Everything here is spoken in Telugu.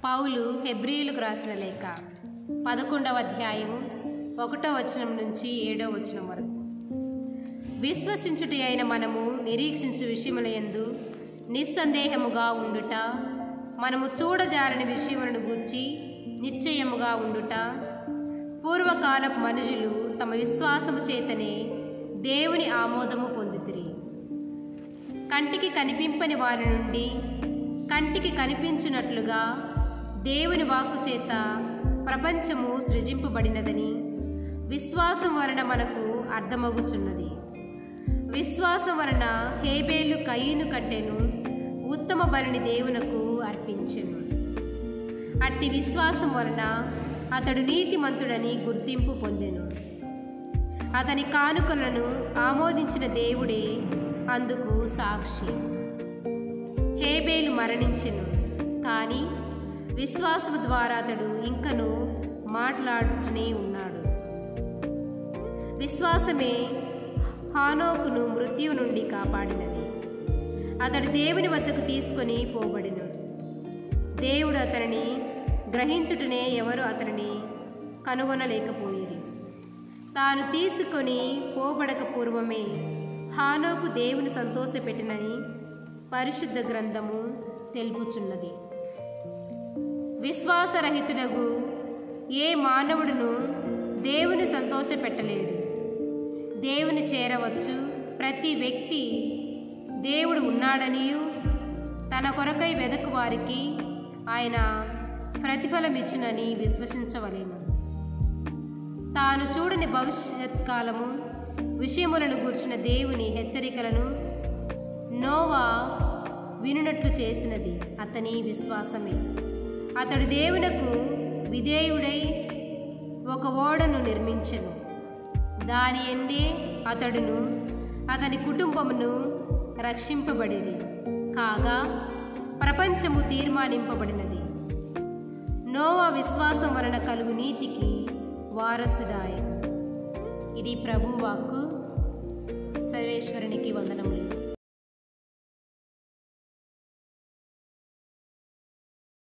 పౌలు హెబ్రియులకు రాసిన లేఖ పదకొండవ అధ్యాయము ఒకటో వచనం నుంచి ఏడో వచనం వరకు విశ్వసించుటి అయిన మనము నిరీక్షించు విషయములయందు నిస్సందేహముగా ఉండుట మనము చూడజారని విషయములను గూర్చి నిశ్చయముగా ఉండుట పూర్వకాలపు మనుషులు తమ విశ్వాసము చేతనే దేవుని ఆమోదము పొందితిరి కంటికి కనిపింపని వారి నుండి కంటికి కనిపించున్నట్లుగా దేవుని వాక్కు చేత ప్రపంచము సృజింపబడినదని విశ్వాసం వలన మనకు అర్థమగుచున్నది విశ్వాసం వలన హేబేలు కయ్యను కంటెను ఉత్తమ బలిని దేవునకు అర్పించెను అట్టి విశ్వాసం వలన అతడు నీతిమంతుడని గుర్తింపు పొందెను అతని కానుకలను ఆమోదించిన దేవుడే అందుకు సాక్షి హేబేలు మరణించెను కానీ విశ్వాసము ద్వారా అతడు ఇంకను మాట్లాడుతూనే ఉన్నాడు విశ్వాసమే హానోకును మృత్యువు నుండి కాపాడినది అతడు దేవుని వద్దకు తీసుకొని పోబడిను దేవుడు అతనిని గ్రహించుటనే ఎవరు అతనిని కనుగొనలేకపోయేది తాను తీసుకొని పోబడక పూర్వమే హానోకు దేవుని సంతోషపెట్టినని పరిశుద్ధ గ్రంథము తెలుపుచున్నది విశ్వాసరహితుడగు ఏ మానవుడును దేవుని సంతోషపెట్టలేడు దేవుని చేరవచ్చు ప్రతి వ్యక్తి దేవుడు ఉన్నాడనియు తన కొరకై వెదకు వారికి ఆయన ప్రతిఫలమిచ్చునని విశ్వసించవలేను తాను చూడని భవిష్యత్ కాలము విషయములను గూర్చిన దేవుని హెచ్చరికలను నోవా వినునట్లు చేసినది అతని విశ్వాసమే అతడు దేవునకు విధేయుడై ఒక ఓడను నిర్మించెను దాని ఎందే అతడును అతని కుటుంబమును రక్షింపబడిరి కాగా ప్రపంచము తీర్మానింపబడినది నోవా విశ్వాసం వలన కలుగు నీతికి వారసుడాయను ఇది ప్రభువాక్కు సర్వేశ్వరునికి వందనములు